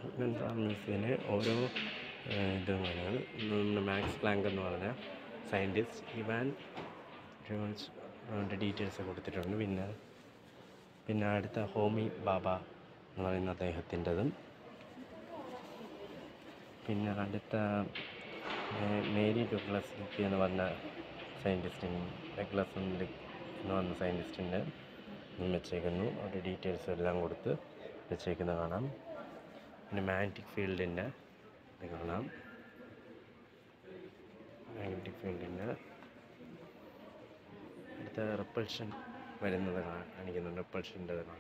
മ്യൂസിയന് ഓരോ ഇതുമാണ് നമ്മുടെ max Planck എന്ന് പറഞ്ഞ സയൻറ്റിസ്റ്റ് ഇവാൻ ജോൺസ് അവൻ്റെ ഡീറ്റെയിൽസ് കൊടുത്തിട്ടുണ്ട് പിന്നെ പിന്നെ അടുത്ത ഹോമി ബാബ എന്ന് പറയുന്ന അദ്ദേഹത്തിൻ്റെതും പിന്നെ അടുത്ത മേ- മേരി ഡുഗ്ലസ് ലിക്കി എന്ന് പറഞ്ഞ സയൻറ്റിസ്റ്റിന് ഡഗ്ലസ് ലിക്ക് എന്ന് പറഞ്ഞ സയൻറ്റിസ്റ്റിൻ്റെ വെച്ചേക്കുന്നു അവരുടെ ഡീറ്റെയിൽസ് എല്ലാം കൊടുത്ത് വെച്ചേക്കുന്നത് കാണാം പിന്നെ മാഗ്നറ്റിക് ഫീൽഡിൻ്റെ ഇത് കാണാം മാഗ്നറ്റിക് ഫീൽഡിൻ്റെ അടുത്ത റിപ്പൾഷൻ വരുന്നത് കാ- കാണിക്കുന്നുണ്ട് റിപ്പൾഷൻ്റെ കാണാം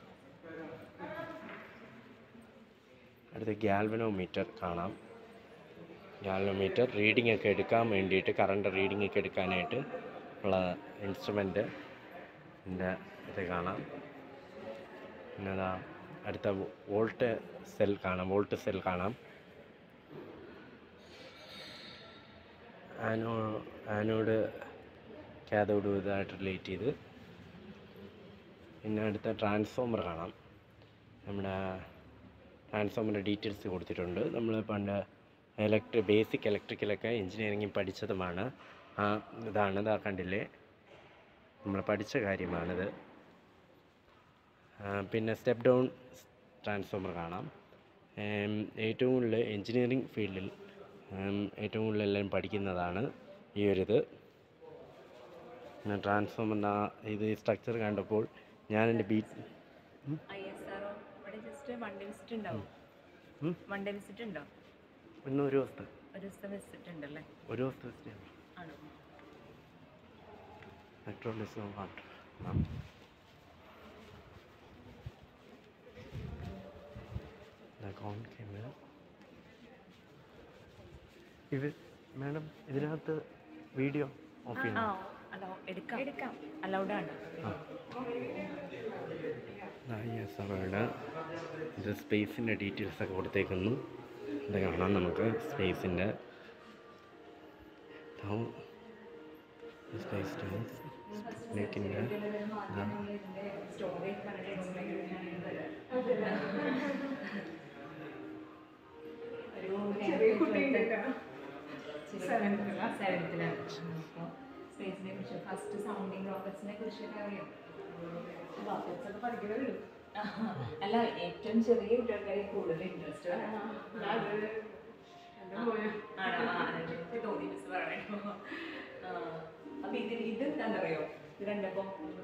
അടുത്ത ഗാൽവനോമീറ്റർ കാണാം ഗാൽവനോമീറ്റർ റീഡിംഗ് ഒക്കെ എടുക്കാൻ വേണ്ടിയിട്ട് കറണ്ട് റീഡിംഗ് ഒക്കെ എടുക്കാനായിട്ട് ഉള്ള ഇൻസ്ട്രുമെൻ്റ് ഇത് കാണാം പിന്നെതാ അടുത്ത വോൾട്ട് സെൽ കാണാം വോൾട്ട് സെൽ കാണാം ആനോ ആനോട് കാഥോഡ് ഇതായിട്ട് റിലേറ്റ് ചെയ്ത് പിന്നെ അടുത്ത ട്രാൻസ്ഫോമർ കാണാം നമ്മുടെ ട്രാൻസ്ഫോമറിൻ്റെ ഡീറ്റെയിൽസ് കൊടുത്തിട്ടുണ്ട് നമ്മൾ പണ്ട് ഇലക്ട്രി ബേസിക് ഇലക്ട്രിക്കലൊക്കെ എഞ്ചിനീയറിംഗിൽ പഠിച്ചതുമാണ് ആ ഇതാണ് ഇതാ കണ്ടില്ലേ നമ്മൾ പഠിച്ച കാര്യമാണിത് ആ, പിന്നെ സ്റ്റെപ്പ് ഡൗൺ ട്രാൻസ്ഫോമർ കാണാം ഏം, ഏറ്റവും കൂടുതൽ എഞ്ചിനീയറിംഗ് ഫീൽഡിൽ ഉം, ഏറ്റവും കൂടുതൽ എല്ലാവരും പഠിക്കുന്നതാണ് ഈ ഒരു ഇത് പിന്നെ ട്രാൻസ്ഫോമറിൻ്റെ ഇത് സ്ട്രക്ചർ കണ്ടപ്പോൾ ഞാൻ എൻ്റെ ബീറ്റ് ഐ എസ് ആർ ഇവിടെ ജസ്റ്റ് വൺ ഡേ വിസിറ്റ് ഉണ്ടാവും ഉം? വൺ ഡേ വിസിറ്റ് ഉണ്ടോ ഇന്ന് ഒരു ദിവസത്തെ ഒരു ദിവസത്തെ വിസിറ്റ് ഉണ്ടല്ലേ ഒരു ദിവസത്തെ സ്റ്റേ ആണോ മെട്രോളിസം വാട്ടർ ഇത് മാഡം ഇതിനകത്ത് വീഡിയോ ഓഫ് ആ ചെയ്യണം അലോ എടുക്കാം എടുക്കാം അലൗഡ് ആണ് യെസ് അവരുടെ ഇത് സ്പേസിൻ്റെ ഡീറ്റെയിൽസ് ഒക്കെ കൊടുത്തേക്കുന്നു ഇത് കാണാം നമുക്ക് സ്പേസിൻ്റെ സ്പേസ് സ്നേക്കിൻ്റെ സെവൻത്തിലാണ് അപ്പോൾ സ്പേസിനെ കുറിച്ച് ഫസ്റ്റ് സൗണ്ടിങ് റോക്കറ്റ്സിനെ കുറിച്ചൊക്കെ അറിയാം റോക്കറ്റ്സ് ഒക്കെ പഠിക്കണേ ഉള്ളൂ അല്ല ഏറ്റവും ചെറിയ കുട്ടികൾക്കായി കൂടുതൽ ഇൻട്രസ്റ്റ് ആണോ ആ എനിക്ക് തോന്നി മിസ് പറയണോ അപ്പൊ ഇത് ഇത് എന്താണെന്നറിയോ ഇത് കണ്ടപ്പോ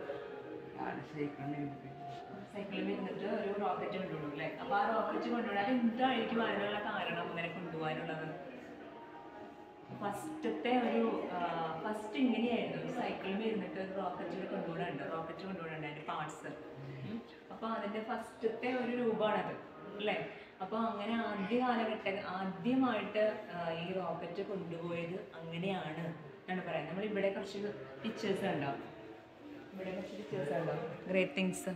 സൈക്കിളിൽ ഇരുന്നിട്ട് ഒരു റോക്കറ്റ് കൊണ്ടുപോകും അല്ലേ അപ്പൊ ആ റോക്കറ്റ് കൊണ്ടുപോകാൻ എന്തായിരിക്കും അതിനുള്ള കാരണം അങ്ങനെ കൊണ്ടുപോകാനുള്ളത് ഫസ്റ്റത്തെ ഒരു ഫസ്റ്റ് ഇങ്ങനെയായിരുന്നു ഒരു സൈക്കിളിൽ ഇരുന്നിട്ട് ഒരു റോക്കറ്റിൽ കൊണ്ടുപോകാനുണ്ട് റോക്കറ്റ് കൊണ്ടുപോകാനുണ്ട് അതിന്റെ പാർട്സ് അപ്പോൾ അതിന്റെ ഫസ്റ്റത്തെ ഒരു രൂപമാണത് അല്ലേ അപ്പോൾ അങ്ങനെ ആദ്യ കാലഘട്ട ആദ്യമായിട്ട് ആ, ഈ റോക്കറ്റ് കൊണ്ടുപോയത് അങ്ങനെയാണ് എന്നാണ് പറയുന്നത് നമ്മൾ ഇവിടെ കുറച്ച് പിക്ചേഴ്സ് ഉണ്ടാവും ഇവിടെ കുറച്ച് പിക്ചേഴ്സ് ഉണ്ടാവും ഗ്രേറ്റ് തിങ്സ്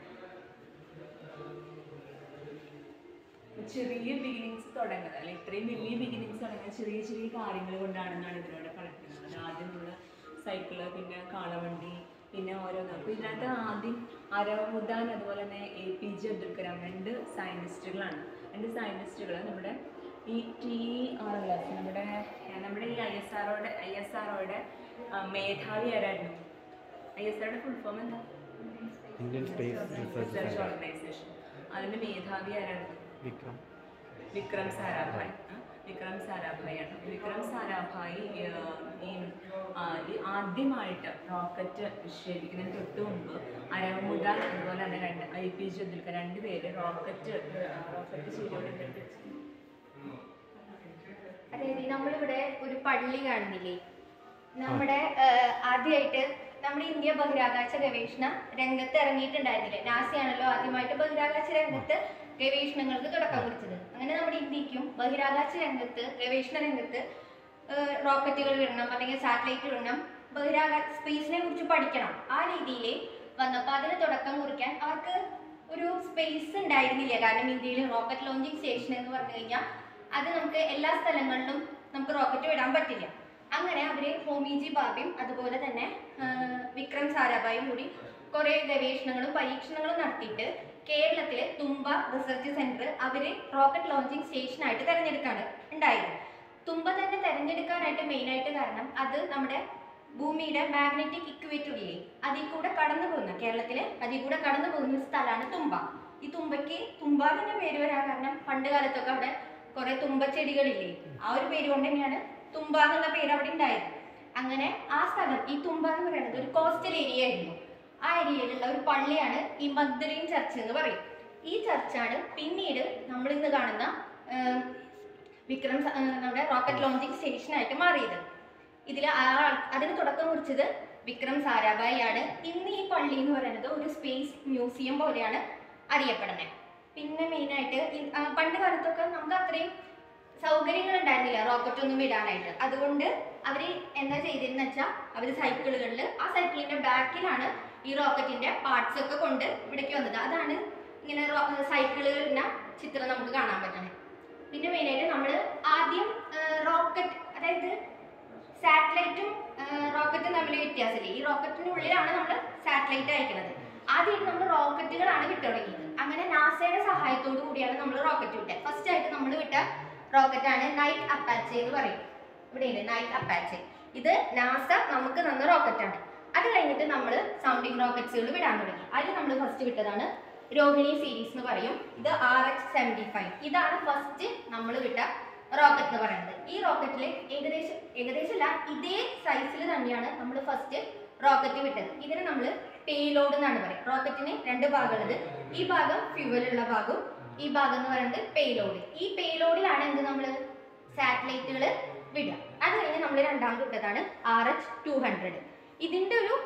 ചെറിയ ബിഗിനിങ്സ് തുടങ്ങുന്നത് അല്ലെ ഇത്രയും വലിയ ബിഗിനിങ്സ് തുടങ്ങുന്നത് ചെറിയ ചെറിയ കാര്യങ്ങൾ കൊണ്ടാണെന്നാണ് ഇതിലൂടെ പഠിക്കുന്നത് ആദ്യം നമ്മൾ സൈക്കിള് പിന്നെ കാളവണ്ടി പിന്നെ ഓരോന്ന് അപ്പോൾ ഇതിനകത്ത് ആദ്യം അരമുദാൻ അതുപോലെ തന്നെ A P J Abdul Kalam രണ്ട് സയൻറ്റിസ്റ്റുകളാണ് രണ്ട് സയൻറ്റിസ്റ്റുകൾ നമ്മുടെ ഈ ടി ആർ എൽ എഫ് നമ്മുടെ നമ്മുടെ ഈ ഐ എസ് ആറോടെ ഐ എസ് ആറോയുടെ മേധാവി ആരായിരുന്നു ഐ എസ് ആറുടെ ഫുൾ ഫോം എന്താ Indian space research research organisation അതിൻ്റെ മേധാവി ആരായിരുന്നു വിക്രം വിക്രം സാരാഭായ് ആ, വിക്രം സാരാഭായ് ആണ് വിക്രം സാരാഭായ് ആ, ഈ ആ, ഈ ആദ്യമായിട്ട് റോക്കറ്റ് വിക്ഷേപിക്കുന്നതിന് തൊട്ട് മുമ്പ് അരമുദ അതുപോലെ തന്നെ രണ്ട് A P J Abdul Kalam രണ്ട് പേര് റോക്കറ്റ് റോക്കറ്റ് ചെയ്തുകൊണ്ടിരുന്നിട്ട് അതായത് നമ്മളിവിടെ ഒരു പള്ളി കാണുന്നില്ലേ നമ്മുടെ ആദ്യമായിട്ട് നമ്മുടെ ഇന്ത്യ ബഹിരാകാശ ഗവേഷണ രംഗത്ത് ഇറങ്ങിയിട്ടുണ്ടായിരുന്നില്ലേ നാസയാണല്ലോ ആദ്യമായിട്ട് ബഹിരാകാശ രംഗത്ത് ഗവേഷണങ്ങൾക്ക് തുടക്കം കുറിച്ചത് അങ്ങനെ നമ്മുടെ ഇന്ത്യക്കും ബഹിരാകാശ രംഗത്ത് ഗവേഷണ രംഗത്ത് റോക്കറ്റുകൾ വിടണം അല്ലെങ്കിൽ സാറ്റലൈറ്റ് വിടണം ബഹിരാകാശ സ്പേസിനെ കുറിച്ച് പഠിക്കണം ആ രീതിയിൽ വന്നപ്പോൾ അതിന് തുടക്കം കുറിക്കാൻ അവർക്ക് ഒരു സ്പേസ് ഉണ്ടായിരുന്നില്ല കാരണം ഇന്ത്യയിൽ റോക്കറ്റ് ലോഞ്ചിങ് സ്റ്റേഷൻ എന്ന് പറഞ്ഞു കഴിഞ്ഞാൽ അത് നമുക്ക് എല്ലാ സ്ഥലങ്ങളിലും നമുക്ക് റോക്കറ്റ് വിടാൻ പറ്റില്ല അങ്ങനെ അവര് ഹോമിജി ബാബയും അതുപോലെ തന്നെ ആ, വിക്രം സാരാഭായും കൂടി കുറേ ഗവേഷണങ്ങളും പരീക്ഷണങ്ങളും നടത്തിയിട്ട് കേരളത്തിലെ തുമ്പ റിസർച്ച് സെന്റർ അവര് റോക്കറ്റ് ലോഞ്ചിങ് സ്റ്റേഷനായിട്ട് തിരഞ്ഞെടുക്കാണ് ഉണ്ടായത് തുമ്പ തന്നെ തിരഞ്ഞെടുക്കാനായിട്ട് മെയിൻ ആയിട്ട് കാരണം അത് നമ്മുടെ ഭൂമിയുടെ മാഗ്നറ്റിക് ഇക്വേറ്റർ ഇല്ലേ അതിൽ കൂടെ കടന്നു പോകുന്ന കേരളത്തില് അതിൽ കൂടെ കടന്നു പോകുന്ന ഒരു സ്ഥലമാണ് തുമ്പ ഈ തുമ്പയ്ക്ക് തുമ്പ എന്ന പേര് വരാൻ കാരണം പണ്ട് കാലത്തൊക്കെ അവിടെ കുറെ തുമ്പച്ചെടികളില്ലേ ആ ഒരു പേര് കൊണ്ട് തന്നെയാണ് തുമ്പ എന്നുള്ള പേര് അവിടെ ഉണ്ടായത് അങ്ങനെ ആ സ്ഥലം ഈ തുമ്പ എന്ന് പറയുന്നത് ഒരു കോസ്റ്റൽ ഏരിയ ആയിരുന്നു ആ ഏരിയയിലുള്ള ഒരു പള്ളിയാണ് ഈ മഗ്ദലിൻ ചർച്ച് എന്ന് പറയും ഈ ചർച്ചാണ് പിന്നീട് നമ്മൾ ഇന്ന് കാണുന്ന ആം, വിക്രം സ- ആ, നമ്മുടെ റോക്കറ്റ് ലോഞ്ചിങ് സ്റ്റേഷനായിട്ട് മാറിയത് ഇതിൽ അതിന് തുടക്കം കുറിച്ചത് വിക്രം സാരാഭായി ആണ് ഇന്ന് ഈ പള്ളി എന്ന് പറയുന്നത് ഒരു സ്പേസ് മ്യൂസിയം പോലെയാണ് അറിയപ്പെടുന്നത് പിന്നെ മെയിനായിട്ട് പണ്ട് കാലത്തൊക്കെ നമുക്ക് അത്രയും സൗകര്യങ്ങൾ ഉണ്ടായിരുന്നില്ല റോക്കറ്റ് ഒന്നും വിടാനായിട്ട് അതുകൊണ്ട് അവർ എന്താ ചെയ്തിരുന്ന വെച്ചാൽ അവർ സൈക്കിളുകളിൽ ആ സൈക്കിളിന്റെ ബാക്കിലാണ് ഈ റോക്കറ്റിന്റെ പാർട്സ് ഒക്കെ കൊണ്ട് ഇവിടേക്ക് വന്നത് അതാണ് ഇങ്ങനെ സൈക്കിളുകളുടെ ചിത്രം നമുക്ക് കാണാൻ പറ്റണേ പിന്നെ മെയിനായിട്ട് നമ്മൾ ആദ്യം റോക്കറ്റ് അതായത് സാറ്റലൈറ്റും റോക്കറ്റും തമ്മിൽ വ്യത്യാസമില്ല ഈ റോക്കറ്റിന്റെ ഉള്ളിലാണ് നമ്മൾ സാറ്റലൈറ്റ് അയക്കുന്നത് ആദ്യമായിട്ട് നമ്മൾ റോക്കറ്റുകളാണ് വിട്ടു തുടങ്ങിയത് അങ്ങനെ നാസയുടെ സഹായത്തോടു കൂടിയാണ് നമ്മൾ റോക്കറ്റ് വിട്ടത് ഫസ്റ്റ് ആയിട്ട് നമ്മൾ വിട്ട റോക്കറ്റാണ് നൈറ്റ് അപ്പാച്ചെ എന്ന് പറയും ഇവിടെയുണ്ട് നൈറ്റ് അപ്പാച്ചെ ഇത് നാസ നമുക്ക് തന്ന റോക്കറ്റാണ് അത് കഴിഞ്ഞിട്ട് നമ്മൾ സൗണ്ടിങ് റോക്കറ്റ്സുകൾ വിടാൻ തുടങ്ങി അതിൽ നമ്മൾ ഫസ്റ്റ് വിട്ടതാണ് രോഹിണി സീരീസ് എന്ന് പറയും ഇത് ആർ എക്സ് സെവൻറ്റി ഫൈവ് ഇതാണ് ഫസ്റ്റ് നമ്മൾ വിട്ട റോക്കറ്റ് എന്ന് പറയുന്നത് ഈ റോക്കറ്റിൽ ഏകദേശം ഏകദേശമല്ല ഇതേ സൈസിൽ തന്നെയാണ് നമ്മൾ ഫസ്റ്റ് റോക്കറ്റ് വിട്ടത് ഇതിന് നമ്മൾ പേലോഡ് എന്നാണ് പറയുക റോക്കറ്റിന് രണ്ട് ഭാഗമുള്ളത് ഈ ഭാഗം ഫ്യൂവലുള്ള ഭാഗവും ഈ ഭാഗം എന്ന് പറയുന്നത് പേലോഡ് ഈ പേലോഡിലാണ് എന്ത് നമ്മൾ സാറ്റലൈറ്റുകൾ വിടുക അത് കഴിഞ്ഞ് നമ്മൾ രണ്ടാമത് വിട്ടതാണ് ആർ എച്ച് ടു ഹൺഡ്രഡ് ഇതിൻ്റെ ഒരു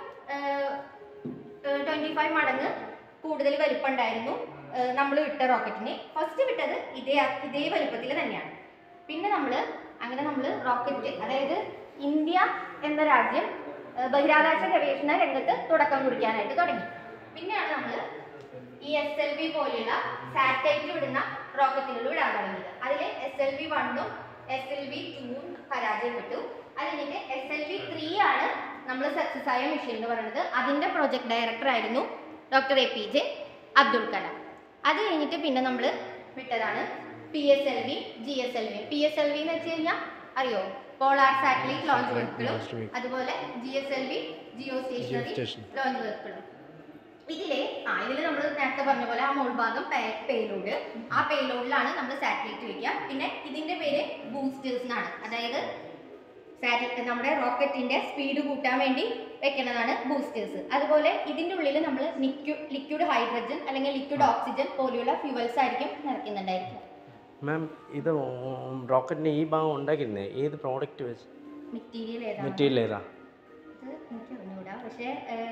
ട്വൻറ്റി ഫൈവ് മടങ്ങ് കൂടുതൽ വലിപ്പമുണ്ടായിരുന്നു നമ്മൾ വിട്ട റോക്കറ്റിന് ഫസ്റ്റ് വിട്ടത് ഇതേ ഇതേ വലിപ്പത്തിൽ തന്നെയാണ് പിന്നെ നമ്മൾ അങ്ങനെ നമ്മൾ റോക്കറ്റ് അതായത് ഇന്ത്യ എന്ന രാജ്യം ആ, ബഹിരാകാശ ഗവേഷണ രംഗത്ത് തുടക്കം കുറിക്കാനായിട്ട് തുടങ്ങി പിന്നെയാണ് നമ്മൾ ഈ എസ് എൽ വി പോലെയുള്ള സാറ്റലൈറ്റ് വിടുന്ന റോക്കറ്റുകൾ വിടാൻ തുടങ്ങിയത് അതിൽ എസ് എൽ വി വണ്ണും എസ് എൽ വി ടൂവും പരാജയപ്പെട്ടു അത് കഴിഞ്ഞിട്ട് എസ് എൽ വി ത്രീ ആണ് നമ്മൾ സക്സസ് ആയ മിഷൻ എന്ന് പറയുന്നത് അതിൻ്റെ പ്രോജക്ട് ഡയറക്ടർ ആയിരുന്നു doctor A P J Abdul Kalam അത് കഴിഞ്ഞിട്ട് പിന്നെ നമ്മൾ വിട്ടതാണ് P S L V G S L V P S L V എന്ന് വെച്ച് കഴിഞ്ഞാൽ അറിയോ പോളാർ സാറ്റലൈറ്റ് ലോഞ്ച് വെഹിക്കിളും Launch vehicle. അതുപോലെ G S L V geostationary Geostation. Launch വെഹിക്കിളും ഇതിലെ ആ ഇതിൽ നമ്മൾ നേരത്തെ പറഞ്ഞ പോലെ ആ മോൾ ഭാഗം പേലോഡ് ആ പേലോഡിലാണ് നമ്മൾ സാറ്റലൈറ്റ് വയ്ക്കുക പിന്നെ ഇതിന്റെ പേര് ബൂസ്റ്റേഴ്സ് എന്നാണ് അതായത് സാറ്റലൈറ്റ് നമ്മുടെ റോക്കറ്റിന്റെ സ്പീഡ് കൂട്ടാൻ വേണ്ടി വെക്കുന്നതാണ് ബൂസ്റ്റേഴ്സ് അതുപോലെ ഇതിന്റെ ഉള്ളിൽ നമ്മൾ ലിക്വിഡ് ഹൈഡ്രജൻ അല്ലെങ്കിൽ ലിക്വിഡ് ഓക്സിജൻ പോലെയുള്ള ഫ്യൂവൽസ് ആയിരിക്കും നിറയ്ക്കുന്നുണ്ടായിരിക്കും മാം ഇത് റോക്കറ്റിൻ്റെ ഈ ഭാഗം ഉണ്ടാക്കിയിരുന്നത് ഏത് പ്രോഡക്റ്റ് വെച്ച് മെറ്റീരിയൽ ഏതാണ് മെറ്റീരിയൽ ഏതാ ഇത് എനിക്ക് അറിഞ്ഞൂടാ പക്ഷേ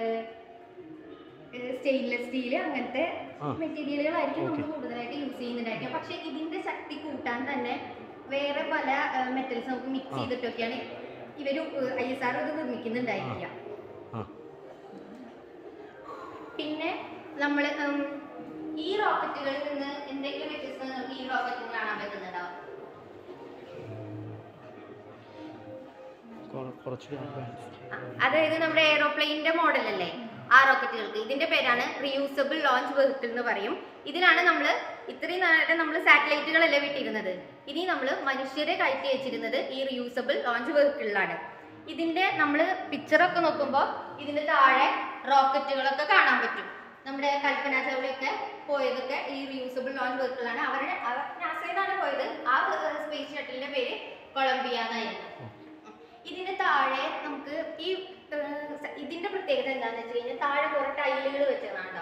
സ്റ്റെയിൻലെസ് സ്റ്റീൽ അങ്ങനത്തെ ആ. മെറ്റീരിയലുകളായിരിക്കും നമ്മൾ Okay. കൂടുതലായിട്ട് യൂസ് ചെയ്യുന്നുണ്ടായിരിക്കും പക്ഷേ ഇതിന്റെ ശക്തി കൂട്ടാൻ തന്നെ വേറെ പല മെറ്റൽസ് നമുക്ക് മിക്സ് ആ. ചെയ്തിട്ടൊക്കെയാണ് ഇവർ ഐ എസ് ആർ ഇത് നിർമ്മിക്കുന്നുണ്ടായിരിക്കുക ആ പിന്നെ നമ്മൾ ഈ റോക്കറ്റുകളിൽ നിന്ന് എന്തെങ്കിലും വ്യത്യസ്തത നമുക്ക് ഈ റോക്കറ്റിൽ കാണാൻ പറ്റുന്നുണ്ടോ കുറ- കുറച്ചുകൂടി advance. ആ, അതായത് നമ്മുടെ എയ്റോപ്ലെയിനിന്റെ മോഡൽ അല്ലേ ആ റോക്കറ്റുകൾക്ക് ഇതിന്റെ പേരാണ് റിയൂസബിൾ ലോഞ്ച് വെഹിക്കിൾ എന്ന് പറയും ഇതിലാണ് നമ്മൾ ഇത്രയും നേരം നമ്മൾ സാറ്റലൈറ്റുകളല്ലേ വിട്ടിരുന്നത് ഇനി നമ്മൾ മനുഷ്യരെ കയറ്റി വെച്ചിരുന്നത് ഈ റിയൂസബിൾ ലോഞ്ച് വെഹിക്കിളിലാണ് ഇതിന്റെ നമ്മൾ പിക്ചറൊക്കെ നോക്കുമ്പോൾ ഇതിന്റെ താഴെ റോക്കറ്റുകളൊക്കെ കാണാൻ പറ്റും നമ്മുടെ കൽപ്പന ചൗളയൊക്കെ പോയതൊക്കെ ഈ റിയൂസബിൾ ലോഞ്ച് വെഹിക്കിളാണ് അവരുടെ അവർ നാസയിലാണ് പോയത് ആ സ്പേസ് ഷട്ടിലിന്റെ പേര് കൊളംബിയ എന്നായിരുന്നു ഇതിന്റെ താഴെ നമുക്ക് ഈ ഏർ, സ- ഇതിന്റെ പ്രത്യേകത എന്താണെന്ന് വെച്ച് കഴിഞ്ഞാൽ താഴെ കുറെ ടൈലുകൾ വെച്ചതാണോ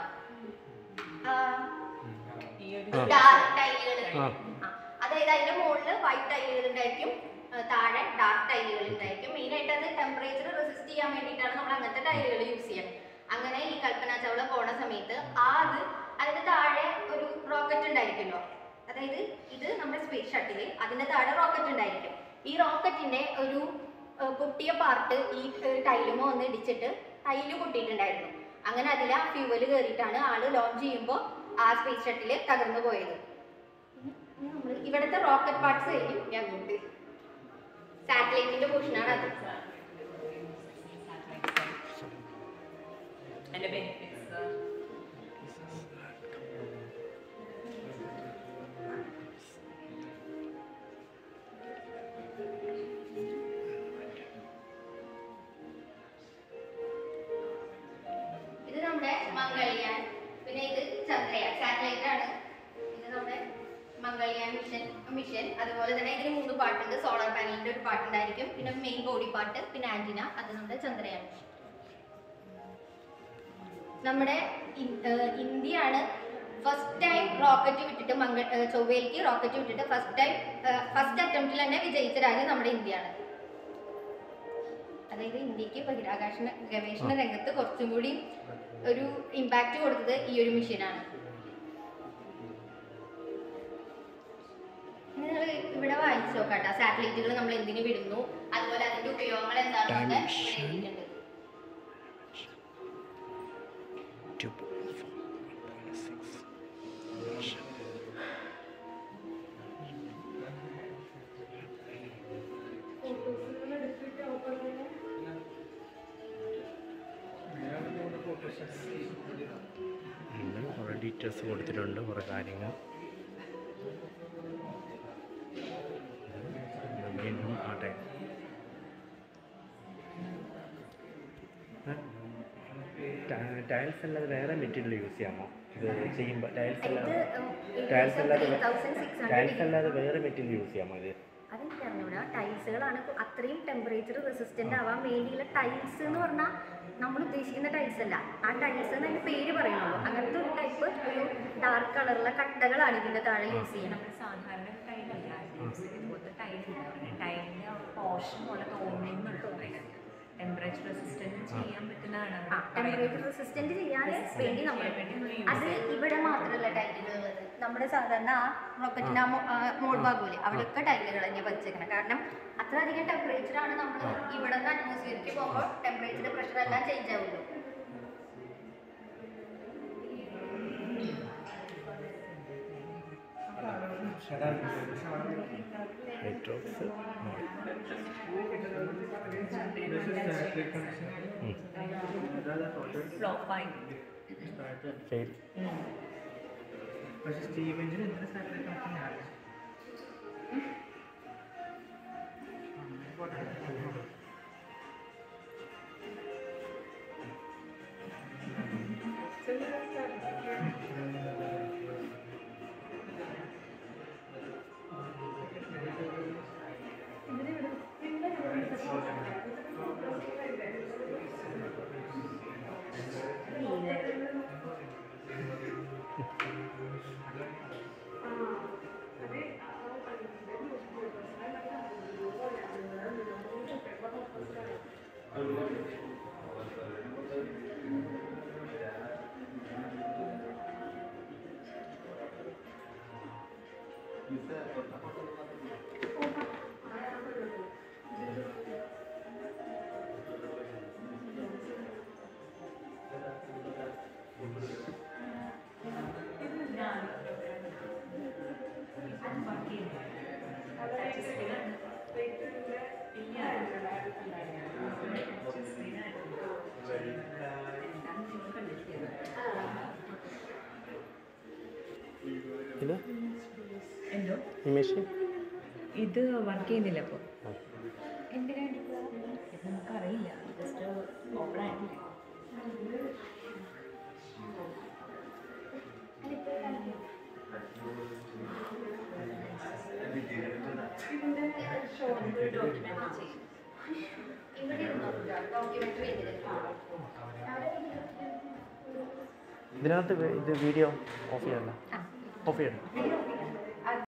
ഈ ഒരു ആ. ഡാർക്ക് ടൈലുകൾ ആ. അതായത് അതിന്റെ മുകളിൽ വൈറ്റ് ടൈലുകൾ ഉണ്ടായിരിക്കും ഏർ, താഴെ ഡാർക്ക് ടൈലുകൾ ഉണ്ടായിരിക്കും മെയിൻ ആയിട്ട് അത് ടെമ്പറേച്ചർ റെസിസ്റ്റ് ചെയ്യാൻ വേണ്ടിയിട്ടാണ് നമ്മൾ അങ്ങനത്തെ ടൈലുകൾ യൂസ് ചെയ്യുന്നത് അങ്ങനെ ഈ കൽപ്പന ചൗള പോണ സമയത്ത് ആ അത് അതിന്റെ താഴെ ഒരു റോക്കറ്റ് ഉണ്ടായിരിക്കുമല്ലോ അതായത് ഇത് നമ്മുടെ സ്പേസ് ഷട്ടില് അതിന്റെ താഴെ റോക്കറ്റ് ഉണ്ടായിരിക്കും ഈ റോക്കറ്റിന്റെ ഒരു ഏർ, പൊട്ടിയ പാർട്ട് ഈ ടൈലുമോ ഒന്ന് ഇടിച്ചിട്ട് ടൈല് പൊട്ടിയിട്ടുണ്ടായിരുന്നു അങ്ങനെ അതിൽ ആ ഫ്യൂവല് കയറിയിട്ടാണ് ആള് ലോഞ്ച് ചെയ്യുമ്പോൾ ആ സ്പേസ് ഷട്ടില് തകർന്നു പോയത് ഇനി നമ്മള് ഇവിടുത്തെ റോക്കറ്റ് പാർട്സ് കഴിഞ്ഞു ഇനി അങ്ങോട്ട് സാറ്റലൈറ്റിന്റെ പോർഷനാണ് അത് അതിന്റെ ബെനിഫിറ്റ്സ് മംഗൾയാൻ മിഷൻ മിഷൻ അതുപോലെ തന്നെ ഇതിന് മൂന്ന് പാട്ടുണ്ട് സോളാർ പാനലിന്റെ ഒരു പാട്ടുണ്ടായിരിക്കും പിന്നെ മെയിൻ ബോഡി പാട്ട് പിന്നെ ആന്റിന അത് നമ്മുടെ ചന്ദ്രയാൻ മിഷൻ നമ്മുടെ ഇൻ- ഏഹ് ഇന്ത്യയാണ് ഫസ്റ്റ് ടൈം റോക്കറ്റ് വിട്ടിട്ട് മംഗ ഏഹ് ചൊവ്വയിലേക്ക് റോക്കറ്റ് വിട്ടിട്ട് ഫസ്റ്റ് ടൈം ഫസ്റ്റ് അറ്റംപ്റ്റിൽ തന്നെ വിജയിച്ച രാജ്യം നമ്മുടെ ഇന്ത്യയാണ് അതായത് ഇന്ത്യക്ക് ബഹിരാകാശ ഗവേഷണ രംഗത്ത് കുറച്ചും കൂടി ഒരു ഇമ്പാക്റ്റ് കൊടുത്തത് ഈ ഒരു മിഷനാണ് നിങ്ങൾ ഇവിടെ വായിച്ചു നോക്കാട്ടോ സാറ്റലൈറ്റുകൾ നമ്മൾ എന്തിനു വിടുന്നു അതുപോലെ അതിന്റെ ഉപയോഗങ്ങൾ എന്താണെന്നൊക്കെ ഇവിടെ എഴുതിയിട്ടുണ്ട് Two point four, one point six. ഉം, കുറേ ഡീറ്റെയിൽസ് കൊടുത്തിട്ടുണ്ട് കുറേ കാര്യങ്ങൾ ഉം, വീണ്ടും ആട്ടെ ടൈൽസ് അല്ലാതെ വേറെ മെറ്റീരിയൽ യൂസ് ചെയ്യാമോ ഇത് ചെയ്യുമ്പോൾ ടൈൽസ് അല്ലാതെ ടൈൽസ് അല്ലാതെ ടൈൽസ് അല്ലാതെ വേറെ മെറ്റീരിയൽ യൂസ് ചെയ്യാമോ ഇത് അതെനിക്ക് അറിഞ്ഞൂടാ ടൈൽസുകളാണ് കു- അത്രയും ടെമ്പറേച്ചർ റെസിസ്റ്റന്റ് ആവാൻ വേണ്ടിയുള്ള ടൈൽസ് എന്ന് പറഞ്ഞാൽ നമ്മൾ ഉദ്ദേശിക്കുന്ന ടൈൽസ് അല്ല ആ ടൈൽസ് എന്ന് അതിന്റെ പേര് പറയുന്നുള്ളൂ അങ്ങനത്തെ ഒരു ടൈപ്പ് ഒരു ഡാർക്ക് കളറുള്ള കട്ടകളാണ് ഇതിന്റെ താഴെ യൂസ് ചെയ്യണം നമ്മൾ സാധാരണ ടൈലല്ല യൂസ് ചെയ്യുന്നത് ഇതുപോലത്തെ ടൈലില്ല ടൈലിൻ്റെ പോർഷൻ പോലെ തോന്നുന്നുള്ളൂ അതിനകത്ത് ടെമ്പറേച്ചർ റെസിസ്റ്റൻറ്റ് ചെയ്യാൻ പറ്റുന്നതാണ് ആ ടെമ്പറേച്ചർ റെസിസ്റ്റന്റ് ചെയ്യാൻ വേണ്ടി നമ്മൾ അത് ഇവിടെ മാത്രമല്ല ടൈലുകൾ ഉള്ളത് നമ്മുടെ സാധാരണ ആ റോക്കറ്റിന്റെ ആ മോ- ആ മോൾ ഭാഗമില്ലേ അവിടെയൊക്കെ ടൈലുകൾ തന്നെ വച്ചേക്കണം കാരണം അത്രയധികം ടെമ്പറേച്ചർ ആണ് നമ്മൾ ഇവിടെ നിന്ന് അറ്റ്മോസ്ഫിയറിലേക്ക് പോകുമ്പോൾ ടെമ്പറേച്ചർ പ്രഷർ എല്ലാം ചേഞ്ച് ആവുള്ളൂ ഹൈഡ്രോക്സ് ഫ്ലോപ്പായി ഫെയിൽ പക്ഷെ സ്റ്റീവെഞ്ചിന് എന്തിനാ സാറ്റലൈറ്റ് കണക്ഷൻ ഞാൻ ഇത് എന്തോ ഈ മെഷീൻ ഇത് വർക്ക് ചെയ്യുന്നില്ല അപ്പോൾ ഇത് നമുക്കറിയില്ല ജസ്റ്റ് ഓപ്പൺ ആയിട്ടില്ല ഇവിടെ ഇരുന്നോ ഡോക്യുമെന്ററി ഇതിനകത്ത് വേ- ഇത് വീഡിയോ ഓഫ് ചെയ്യണ്ട ആ ഓഫ് ചെയ്യണ്ട